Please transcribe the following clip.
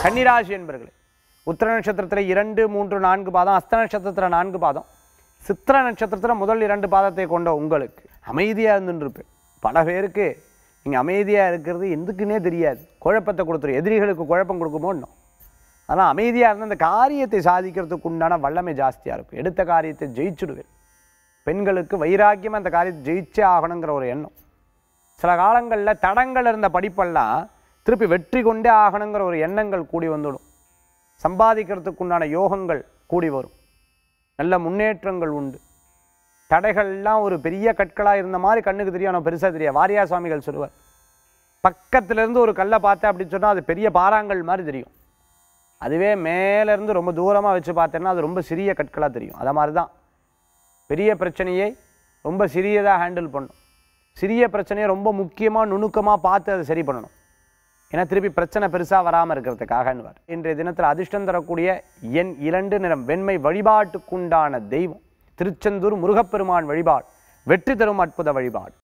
கன்னிராசி என்பர்களே உத்திர நட்சத்திரத்தில் இரண்டு மூன்று நான்கு பாதம் அஸ்த நட்சத்திரத்தில் நான்கு பாதம் சித்திர நட்சத்திரத்தில் முதல் இரண்டு பாதத்தை கொண்ட உங்களுக்கு அமைதியாக இருந்துருப்பேன் பல பேருக்கு நீங்கள் அமைதியாக இருக்கிறது எதுக்குன்னே தெரியாது குழப்பத்தை கொடுத்துரும் எதிரிகளுக்கு குழப்பம் கொடுக்குமோ இன்னும் ஆனால் அமைதியாக இருந்து அந்த காரியத்தை சாதிக்கிறதுக்கு உண்டான வல்லமை ஜாஸ்தியாக இருக்கும் எடுத்த காரியத்தை ஜெயிச்சுடுவேன் பெண்களுக்கு வைராக்கியமாக அந்த காரியத்தை ஜெயிச்சே ஆகணுங்கிற ஒரு எண்ணம் சில காலங்களில் தடங்கள் இருந்த படிப்பெல்லாம் திருப்பி வெற்றி கொண்டே ஆகணுங்கிற ஒரு எண்ணங்கள் கூடி வந்துடும் சம்பாதிக்கிறதுக்கு உண்டான யோகங்கள் கூடி வரும் நல்ல முன்னேற்றங்கள் உண்டு தடைகள்லாம் ஒரு பெரிய கற்களாக இருந்த மாதிரி கண்ணுக்கு தெரியும் ஆனால் பெருசாக தெரியாது வாரியா சுவாமிகள் சொல்லுவார் பக்கத்துலேருந்து ஒரு கல்லை பார்த்தேன் அப்படின்னு சொன்னால் அது பெரிய பாறாங்கல் மாதிரி தெரியும் அதுவே மேலேருந்து ரொம்ப தூரமாக வச்சு பார்த்தேன்னா அது ரொம்ப சிறிய கற்களாக தெரியும் அதை மாதிரி தான் பெரிய பிரச்சனையை ரொம்ப சிறியதாக ஹேண்டில் பண்ணும் சிறிய பிரச்சனையை ரொம்ப முக்கியமாக நுணுக்கமாக பார்த்து அதை சரி பண்ணணும் ஏன்னா திருப்பி பிரச்சனை பெருசாக வராமல் இருக்கிறதுக்காகன்னுவார் இன்றைய தினத்தில் அதிர்ஷ்டம் தரக்கூடிய எண் இரண்டு நிறம் வெண்மை வழிபாட்டுக்குண்டான தெய்வம் திருச்செந்தூர் முருகப்பெருமான் வழிபாடு வெற்றி தரும் அற்புத வழிபாடு